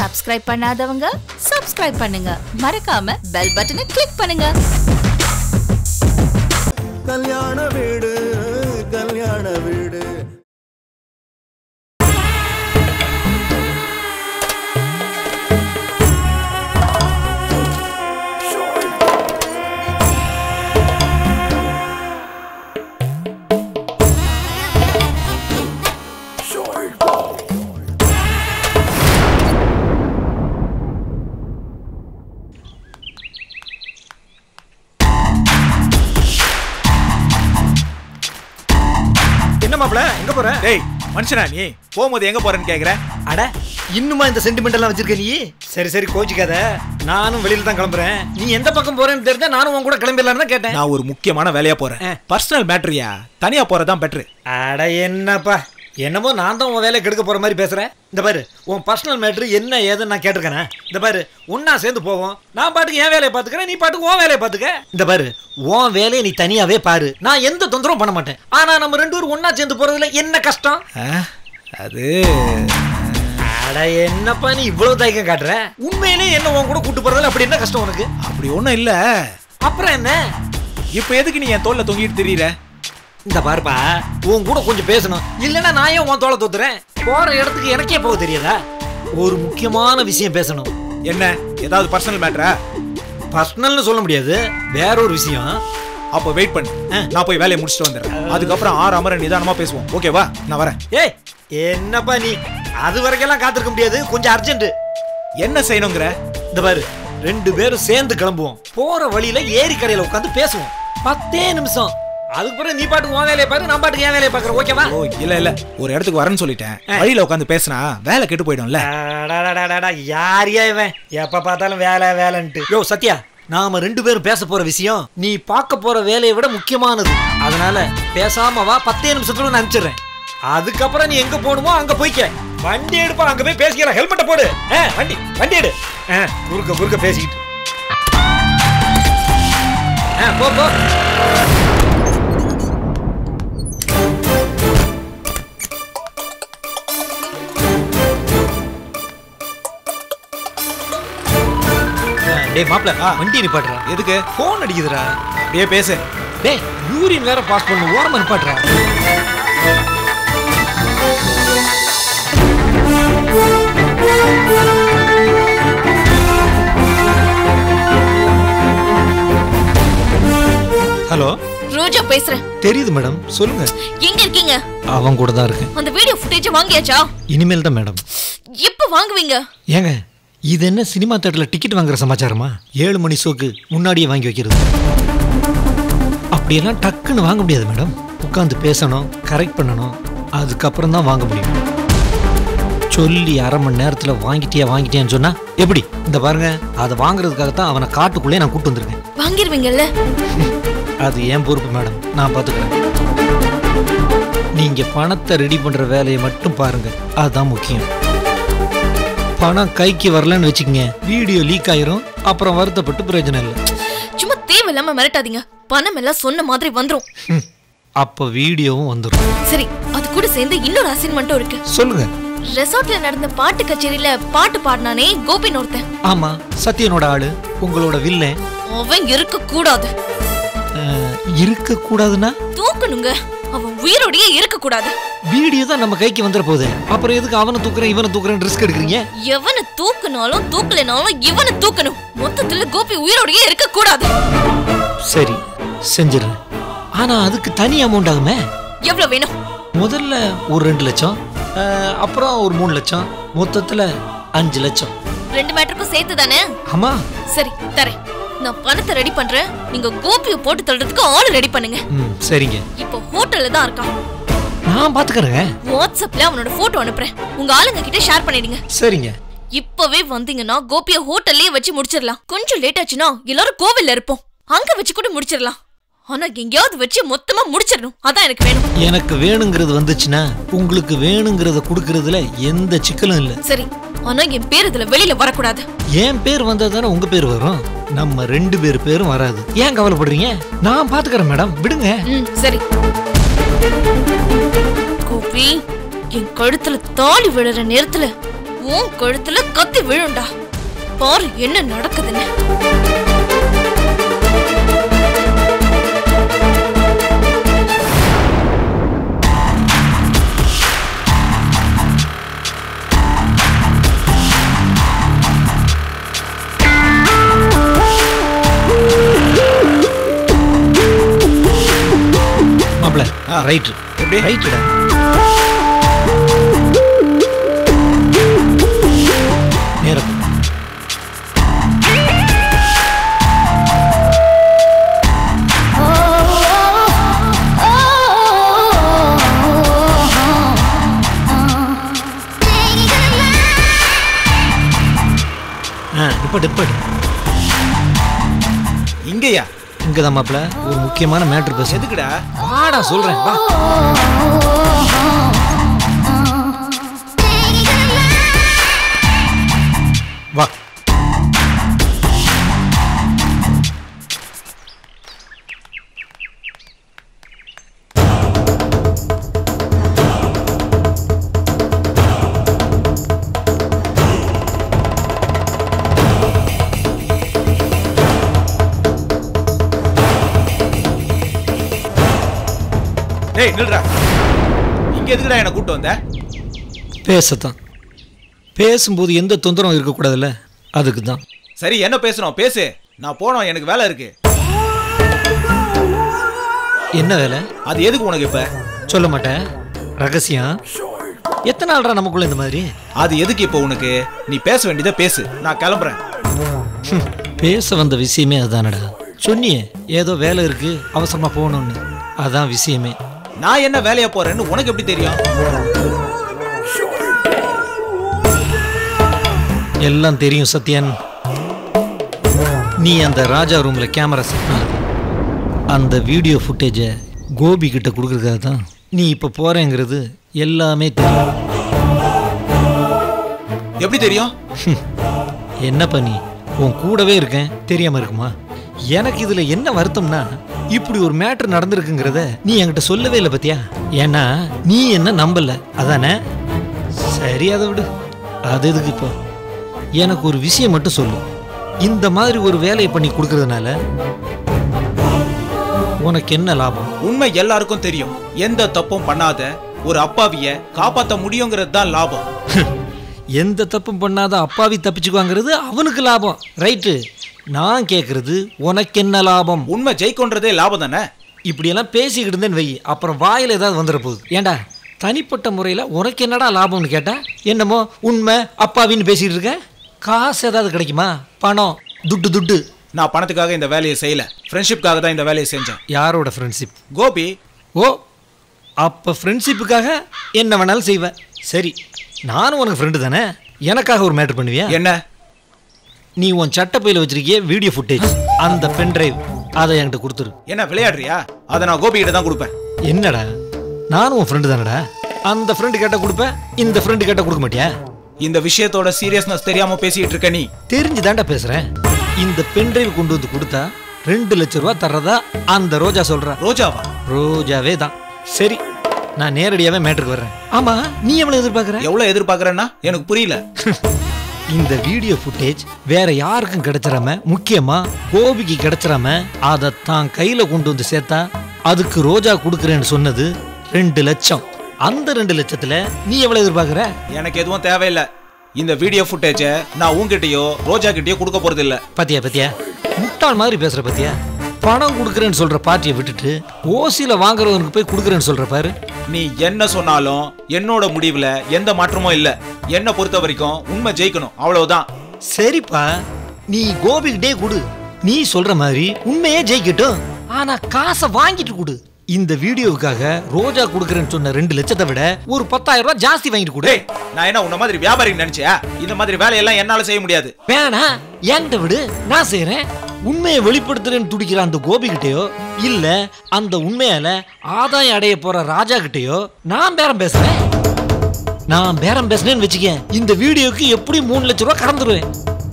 Subscribe பண்ணாதவங்க subscribe பண்ணுங்க மறக்காம பெல் பட்டனை கிளிக் பண்ணுங்க கல்யாண வீடு கல்யாண வீடு என்ன மாப்ள எங்க போற டேய் மனுஷனா நீ போகும்போது எங்க போறேன்னு கேக்குற அட இன்னுமா இந்த சென்டிமெண்ட் எல்லாம் வச்சிருக்க நீ சரி சரி கோச்சிக்காத நானும் வெளியில தான் கிளம்புறேன் நீ எந்த பக்கம் போறேன்னு தெரிஞ்சா நானும் உன் கூட கிளம்பிடலாம்னு தான் கேட்டேன் நான் ஒரு முக்கியமான வேலையா போறேன் ஆ. பர்சனல் மேட்டரியா தனியா போறதுதான் பெட்ரு அட என்னப்பா என்னமோ நான் தான் உன் வேலையை கெடுக்க போற மாதிரி பேசுறேன் இந்த பாரு உன் பர்சனல் மேட்ரு என்ன ஏதுன்னு நான் கேட்டிருக்கேனே இந்த பாரு ஒன்னா சேர்ந்து போவோம் நான் பாட்டுக்கு என் வேலையை பாத்துக்கிறேன் நீ பாட்டுக்கு உன் வேலையை பாத்துக்க இந்த பாரு உன் வேலையை நீ தனியாவே பாரு நான் எந்த தொந்தரவும் பண்ண மாட்டேன் ஆனா நம்ம ரெண்டு பேரும் ஒன்னா சேர்ந்து போறதுல என்ன கஷ்டம் அது அட என்னப்பா நீ இவ்வளவு தயக்கம் காட்டுற உண்மையிலே என்ன உன் கூட கூட்டு போறதுல அப்படி என்ன கஷ்டம் உனக்கு அப்படி ஒண்ணும் இல்ல அப்புறம் என்ன இப்ப எதுக்கு நீ என் தோல்ல தொங்கிட்டு தெரியற இந்த பாருப்பா உன் கூட கொஞ்சம் பேசணும் இல்லைன்னா நான் ஏன் உன் தோலை தோத்துறேன் போற இடத்துக்கு எனக்கே போக தெரியாதா ஒரு முக்கியமான விஷயம் பேசணும் என்ன ஏதாவது பர்சனல் மேட்டரா பர்சனல்னு சொல்ல முடியாது வேற ஒரு விஷயம் அப்ப வெயிட் பண்ணு நான் போய் வேலையை முடிச்சுட்டு வந்துடுறேன் அதுக்கப்புறம் ஆறு அமர நிதானமா பேசுவோம் ஓகேவா நான் வரேன் ஏய் என்னப்பா நீ அது வரைக்கெல்லாம் காத்திருக்க முடியாது கொஞ்சம் அர்ஜென்ட் என்ன செய்யணுங்கிற இந்த பாரு ரெண்டு பேரும் சேர்ந்து கிளம்புவோம் போற வழியில ஏரி கரையில உட்காந்து பேசுவோம் பத்தே நிமிஷம் அதுக்கு பிறகு நீ பாட்டுக்கு உன் வேலையை பாரு நான் பாட்டுக்கு என் வேலையை பாக்குறேன் ஓகேவா ஓ இல்ல இல்ல ஒரு இடத்துக்கு வரேன்னு சொல்லிட்டேன் வழியில உட்காந்து பேசினா வேலை கெட்டு போயிடும்ல அடடடடடா, யாரியா இவன் எப்ப பார்த்தாலும் வேலை வேலைன்ட்டு யோ சத்யா நாம ரெண்டு பேரும் பேச போற விஷயம் நீ பார்க்க போற வேலையை விட முக்கியமானது அதனால பேசாம வா பத்தே நிமிஷத்துல நான் அனுப்பிச்சிடுறேன் அதுக்கப்புறம் நீ எங்க போகணுமோ அங்க போய்க்க வண்டி எடுப்பா அங்க போய் பேசிக்கலாம் ஹெல்மெட்டை போடு ஆ, வண்டி வண்டி எடு ஆ, குறுக்க குறுக்க பேசிக்கிட்டு ஆ, போ போ ஆ, டேய் மாப்ள வண்டி நிப்பாட்டுறா எதுக்கு போன் அடிக்குதுடா அப்படியே பேசு டேய் யூரின் வேற பாஸ் பண்ணு ஓரமா நிப்பாட்டுறா ஹலோ ரோஜா பேசுறேன் தெரியுது மேடம் சொல்லுங்க எங்க இருக்கீங்க அவன் கூட தான் இருக்கேன் அந்த வீடியோ ஃபுட்டேஜ் வாங்கியாச்சா இனிமேல் தான் மேடம் எப்ப வாங்குவீங்க ஏங்க இது என்ன சினிமா தேட்டரில் டிக்கெட் வாங்குற சமாச்சாரமா ஏழு மணி ஷோக்கு முன்னாடியே வாங்கி வைக்கிறது அப்படியெல்லாம் டக்குன்னு வாங்க முடியாது மேடம் உட்காந்து பேசணும் கரெக்ட் பண்ணணும் அதுக்கப்புறம் தான் வாங்க முடியும் சொல்லி அரை மணி நேரத்தில் வாங்கிட்டியா வாங்கிட்டியான்னு சொன்னா எப்படி இந்த பாருங்க அதை வாங்குறதுக்காக தான் அவனை காட்டுக்குள்ளே நான் கூட்டு வந்திருக்கேன் வாங்கிருவீங்கல்ல அது ஏன் பொறுப்பு மேடம் நான் பார்த்துக்கிறேன் நீங்க பணத்தை ரெடி பண்ற வேலையை மட்டும் பாருங்க அதுதான் முக்கியம் பணம் கைக்கு வரலன்னு வச்சுக்கங்க வீடியோ லீக் ஆயிரும் அப்புறம் வருத்தப்பட்டு பிரயோஜனம் இல்லை சும்மா தேவையில்லாம மிரட்டாதீங்க பணம் எல்லாம் சொன்ன மாதிரி வந்துரும் ஹம். அப்போ வீடியோவும் வந்துடும் சரி அது கூட சேர்ந்து இன்னொரு அசைன்மெண்ட்டும் இருக்கு சொல்லுங்க ரெசார்ட்ல நடந்த பாட்டு கச்சேரியில பாட்டு பாடினானே கோபின் ஒருத்தன் ஆமா சத்யனோட ஆளு உங்களோட வில்லன் அவன் இருக்க கூடாது அஹ், இருக்கக்கூடாதுன்னா தூக்கணுங்க அவன் உயிரோடயே இருக்க கூடாது வீடியோ தான் நம்ம கைக்கு வந்துட போகுது அப்புறம் எதுக்கு அவனை தூக்குறேன் இவனை தூக்குறேன் ரிஸ்க் எடுக்கிறீங்க எவனை தூக்குனாலும் தூக்கலைனாலும் இவனை தூக்கணும் மொத்தத்துல கோபி உயிரோடயே இருக்க கூடாது சரி செஞ்சிடுறேன் ஆனா அதுக்கு தனி அமௌண்ட் ஆகுமே எவ்வளவு வேணும் முதல்ல ஒரு ரெண்டு லட்சம் அஹ், அப்புறம் ஒரு மூணு லட்சம் மொத்தத்துல அஞ்சு லட்சம் ரெண்டு மேட்டருக்கும் சேர்த்து தானே ஆமா சரி தரேன் நான் பணத்தை ரெடி பண்றேன் நீங்க கோபியை போட்டு தள்ளுறதுக்கு ஆள் ரெடி பண்ணுங்க ம் சரிங்க இப்போ ஹோட்டல்ல தான் இருக்கான் நான் பாத்துக்கறேங்க வாட்ஸ்அப்ல அவனோட போட்டோ அனுப்புறேன் உங்க ஆளுங்க கிட்ட ஷேர் பண்ணிடுங்க சரிங்க இப்பவே வந்தீங்கன்னா கோபிய ஹோட்டல்லயே வச்சு முடிச்சிடலாம் கொஞ்சம் லேட் ஆச்சுன்னா எல்லாரும் கோவில்ல இருப்போம் அங்க வச்சு கூட முடிச்சிடலாம் ஆனா எங்கேயாவது வச்சு மொத்தமா முடிச்சிடணும் அதான் எனக்கு வேணும் எனக்கு வேணுங்கிறது வந்துச்சுன்னா உங்களுக்கு வேணுங்கிறத கொடுக்கறதுல எந்த சிக்கலும் இல்லை சரி ஆனா என் பேர் இதுல வெளியில வரக்கூடாது என் பேர் வந்தா தானே உங்க பேர் வரும் நம்ம ரெண்டு பேர் பேரும் வராது ஏன் கவலைப்படுறீங்க நான் பாத்துக்கறேன் மேடம் விடுங்க ம் சரி கோபி என் கழுத்துல தாலி விழுற நேரத்துல உன் கழுத்துல கத்தி விழுண்டா பாரு என்ன நடக்குதுன்னு மாப்பிள ரைட்டு எப்படி? ரைட்டுடா நேரம் ஆ இப்போ டிப்பட் இங்கயா இங்கே தான் மாப்பிள ஒரு முக்கியமான மேட்ரு பேச எதுக்குடா வாடா சொல்கிறேன் வா வா டேய் நில்றா இங்க எதுக்குடா என்ன கூட்டு வந்த பேசத்தான் பேசும்போது எந்த தொந்தரவும் இருக்கக்கூடாதுல்ல அதுக்கு தான் சரி என்ன பேசணும் பேசு நான் போனோம் எனக்கு வேலை இருக்கு என்ன வேலை அது எதுக்கு உனக்கு இப்ப சொல்ல மாட்டேன் ரகசியம் எத்தனை நாள்ரா நமக்குள்ள இந்த மாதிரி அது எதுக்கு இப்போ உனக்கு நீ பேச வேண்டியதை பேசு நான் கிளம்புறேன் ஹம், பேச வந்த விஷயமே அதுதானடா சொன்னியே ஏதோ வேலை இருக்கு அவசரமா போகணும்னு அதான் விஷயமே நான் என்ன வேலையா போறேன்னு உனக்கு எப்படி தெரியும் எல்லாம் தெரியும் சத்யன் நீ அந்த ராஜா ரூம்ல கேமரா செட் பண்ணது அந்த வீடியோ ஃபுட்டேஜை கோபி கிட்ட கொடுக்கறதுக்காக தான் நீ இப்போ போறேங்கிறது எல்லாமே தெரியும் எப்படி தெரியும் ஹம், என்ன பண்ணி உன் கூடவே இருக்கேன் தெரியாம இருக்குமா எனக்கு இதுல என்ன வருத்தம்னா இப்படி ஒரு மேட்ரு நடந்திருக்குங்கிறத நீ என்கிட்ட சொல்லவே இல்லை பத்தியா ஏன்னா நீ என்ன நம்பல அதானே சரி அதை விடு அது எதுக்கு இப்போ எனக்கு ஒரு விஷயம் மட்டும் சொல்லு இந்த மாதிரி ஒரு வேலையை பண்ணி கொடுக்கறதுனால உனக்கு என்ன லாபம் உண்மை எல்லாருக்கும் தெரியும் எந்த தப்பும் பண்ணாத ஒரு அப்பாவிய காப்பாத்த முடியுங்கிறது தான் லாபம் எந்த தப்பும் பண்ணாத அப்பாவி தப்பிச்சுக்குவாங்கிறது அவனுக்கு லாபம் ரைட்டு நான் கேட்கறது உனக்கு என்ன லாபம் உண்மை ஜெயிக்கொன்றதே லாபம் தானே இப்படியெல்லாம் பேசிக்கிட்டு இருந்தேன்னு வை அப்புறம் வாயில் ஏதாவது வந்துட போகுது ஏண்டா தனிப்பட்ட முறையில் உனக்கு என்னடா லாபம்னு கேட்டா என்னமோ உண்மை அப்பாவின்னு பேசிக்கிட்டு இருக்க காசு ஏதாவது கிடைக்குமா பணம் துட்டு துட்டு நான் பணத்துக்காக இந்த வேலையை செய்யல ஃப்ரெண்ட்ஷிப்காக தான் இந்த வேலையை செஞ்சேன் யாரோட ஃப்ரெண்ட்ஷிப் கோபி ஓ அப்போ ஃப்ரெண்ட்ஷிப்புக்காக என்ன வேணாலும் செய்வேன் சரி நானும் உனக்கு ஃப்ரெண்டு தானே எனக்காக ஒரு மேட்ரு பண்ணுவியா என்ன நீ உன் சட்டப்பையில் வச்சிருக்கிய வீடியோ ஃபுட்டேஜ் அந்த பென் டிரைவ் அதை என்கிட்ட கொடுத்துரு என்ன விளையாடுறியா அதை நான் கோபி கிட்ட தான் கொடுப்பேன் என்னடா நானும் உன் ஃப்ரெண்டு தானடா அந்த ஃப்ரெண்டு கேட்டால் கொடுப்பேன் இந்த ஃப்ரெண்டு கேட்டால் கொடுக்க மாட்டியா இந்த விஷயத்தோட சீரியஸ்னஸ் தெரியாம பேசிட்டு இருக்க நீ தெரிஞ்சு தாண்டா பேசுகிறேன் இந்த பென் டிரைவ் கொண்டு வந்து கொடுத்தா ரெண்டு லட்ச ரூபா தர்றதா அந்த ரோஜா சொல்றா ரோஜாவா ரோஜாவே தான் சரி நான் நேரடியாவே மேட்டருக்கு வர்றேன் ஆமா நீ எவ்வளவு எதிர்பார்க்குற எவ்வளவு எதிர்பார்க்கறேன்னா எனக்கு புரியல இந்த வீடியோ ஃபுட்டேஜ் வேற யாருக்கும் கிடைச்சிடாம முக்கியமா கோபிக்கு கிடைச்சிடாம அதை தான் கையில கொண்டு வந்து சேர்த்தா அதுக்கு ரோஜா கொடுக்குறேன்னு சொன்னது ரெண்டு லட்சம் அந்த ரெண்டு லட்சத்துல நீ எவ்வளவு எதிர்பார்க்குற எனக்கு எதுவும் தேவையில்லை இந்த வீடியோ ஃபுட்டேஜை நான் உங்ககிட்டயோ ரோஜா கிட்டயோ கொடுக்க போறது இல்ல பாத்தியா பாத்தியா முட்டாள் மாதிரி பேசுற பாத்தியா பணம் கொடுக்குறேன்னு சொல்ற பார்ட்டியை விட்டுட்டு ஓசியில வாங்குறவனுக்கு போய் கொடுக்குறேன்னு சொல்ற பாரு நீ என்ன சொன்னாலும் என்னோட முடிவுல எந்த மாற்றமும் இல்ல என்ன பொறுத்த வரைக்கும் உண்மை ஜெயிக்கணும் அவ்வளவுதான் சரிப்பா நீ கோபிக்கிட்டே கொடு நீ சொல்ற மாதிரி உண்மையே ஜெயிக்கட்டும் ஆனா காசை வாங்கிட்டு கொடு இந்த வீடியோவுக்காக ரோஜா கொடுக்குறேன்னு சொன்ன ரெண்டு லட்சத்தை விட ஒரு பத்தாயிரம் ரூபாய் ஜாஸ்தி வாங்கிட்டு கொடு டேய் நான் என்ன உன்ன மாதிரி வியாபாரி நினைச்சியா இந்த மாதிரி வேலையெல்லாம் என்னால செய்ய முடியாது வேணா என்கிட்ட விடு நான் செய்றேன் உண்மையை வெளிப்படுத்துறேன்னு துடிக்கிற அந்த கோபிகிட்டயோ இல்ல அந்த உண்மையால ஆதாயம் அடைய போற ராஜா கிட்டயோ நான் பேரம் பேசுறேன் நான் பேரம் பேசுனேன்னு வச்சுக்க இந்த வீடியோக்கு எப்படி மூணு லட்ச ரூபாய் கடந்துருவேன்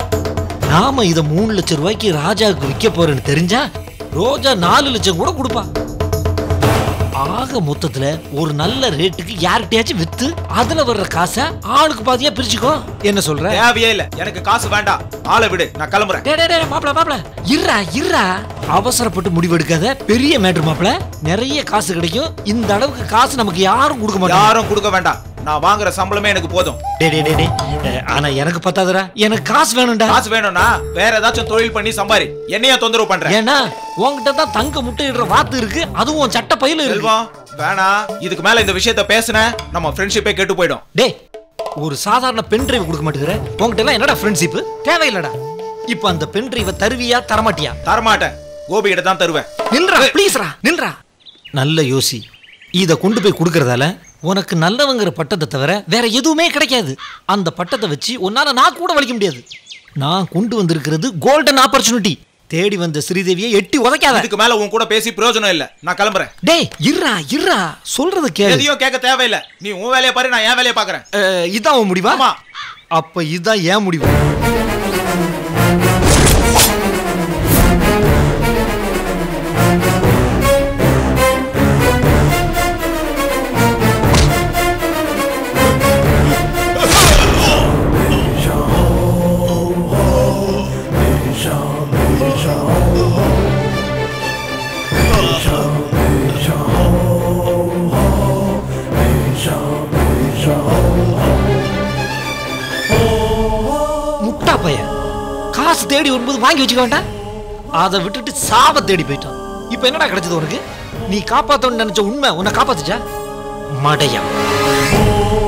நாம இத மூணு லட்ச ரூபாய்க்கு ராஜாவுக்கு விற்க போறேன்னு தெரிஞ்சா ரோஜா நாலு லட்சம் கூட கொடுப்பா ஆக மொத்தத்துல ஒரு நல்ல ரேட்டுக்கு யார்கிட்டயாச்சும் வித்து அதுல வர்ற காசை ஆளுக்கு பாதியா பிரிச்சுக்கோ என்ன சொல்ற தேவையே இல்ல எனக்கு காசு வேண்டாம் ஆளை விடு நான் கிளம்புறேன் டேய் டேய் டேய் மாப்ள மாப்ள இருடா இருடா அவசரப்பட்டு முடிவெடுக்காத பெரிய மேட்ரு மாப்ள நிறைய காசு கிடைக்கும் இந்த அளவுக்கு காசு நமக்கு யாரும் கொடுக்க மாட்டாங்க யாரும் கொடுக்க வேண்டாம் நான் வாங்குற சம்பளமே எனக்கு போதும் டேய் டேய் டேய், டேய் அஹ், ஆனா எனக்கு பத்தாதுடா எனக்கு காசு வேணும்டா காசு வேணும்னா வேற ஏதாச்சும் தொழில் பண்ணி சம்பாரி என்னைய தொந்தரவு பண்ற ஏன்னா உன்கிட்ட தான் தங்க முட்டையிடுற வாத்து இருக்கு அதுவும் உன் சட்ட பையில இருக்கு செல்வம் வேணாம் இதுக்கு மேல இந்த விஷயத்த பேசுன நம்ம ஃப்ரெண்ட்ஷிப்பே கெட்டு போயிடும் டேய் ஒரு சாதாரண பென் டிரைவ் கொடுக்க மாட்டேங்கிற உன்கிட்ட எல்லாம் என்னடா ஃப்ரெண்ட்ஷிப் தேவையில்லடா இப்போ அந்த பென் டிரைவை தருவியா தரமாட்டியா தரமாட்டேன் கோபி கிட்ட தான் தருவேன் நில்றா ப்ளீஸ்ரா நில்றா நல்ல யோசி இத கொண்டு போய் கொடுக்கறதால உனக்கு நல்லவங்கிற பட்டத்தை தவிர வேற எதுவுமே கிடைக்காது அந்த பட்டத்தை வச்சு உன்னால நான் கூட வலிக்க முடியாது நான் கொண்டு வந்திருக்கிறது கோல்டன் ஆப்பர்ச்சுனிட்டி தேடி வந்த ஸ்ரீதேவியை எட்டி உதைக்காத இதுக்கு மேல உன் கூட பேசி பிரயோஜனம் இல்ல நான் கிளம்புறேன் டேய் இருடா இருடா சொல்றது கேளு எதையும் கேட்க தேவையில்ல நீ உன் வேலையை பாரு நான் என் வேலையை பாக்குறேன் அஹ், இதான் உன் முடிவா ஆமா. அப்ப இதான் ஏன் முடிவு முட்டா பையன் காசு தேடி வரும்போது வாங்கி வச்சுக்க வேண்டாம் அதை விட்டுட்டு சாவ தேடி போயிட்டான் இப்போ என்னடா கிடைச்சது உனக்கு நீ காப்பாத்தணும்னு நினைச்ச உண்மை உன்னை காப்பாத்துச்சா மடையா